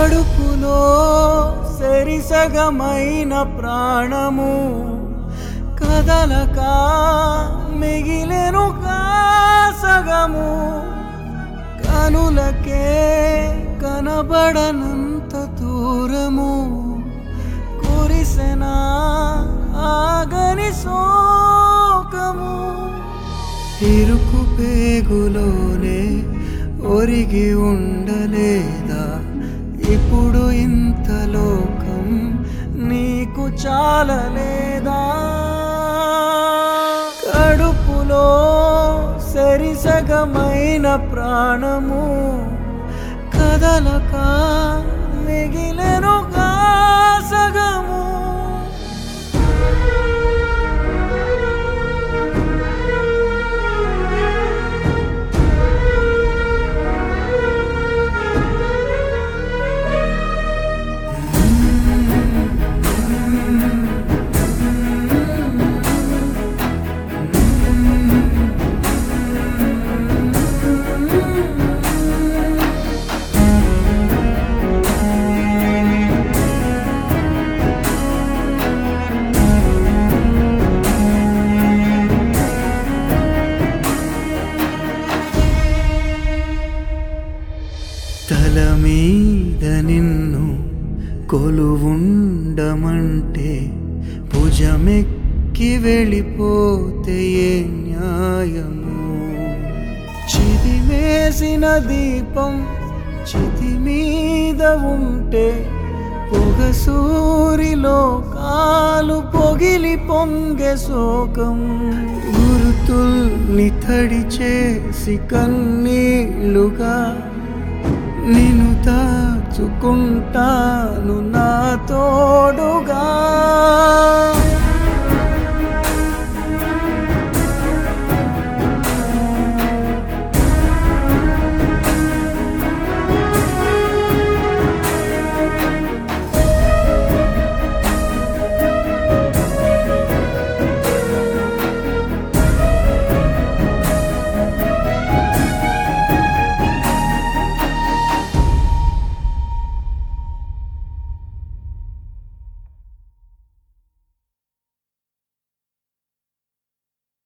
కడుపులో సెరిసగమైన ప్రాణము కదలక మిగిలెను సగము కనులకే కనబడనంత దూరము కురిసెన ఆగని శోకము ఇరుకు పేగులోనే ఒరిగి ఉండలేదా ఇప్పుడు ఇంత లోకం నీకు చాలలేదా కడుపులో సరిసగమైన ప్రాణము కదలక మిగిలెనుగా సగము తల మీద నిన్ను కొలువుండమంటే భుజమెక్కి వెళ్ళిపోతే ఏ న్యాయము చిదిమేసిన దీపం చితి మీద ఉంటే పొగ సూరిలో కాలు పొగిలి పొంగె శోకం గురుతుల్ని తడి చేసి కన్నీళ్ళుగా నిన్ను దాచుకుంటాను నా తోడుగా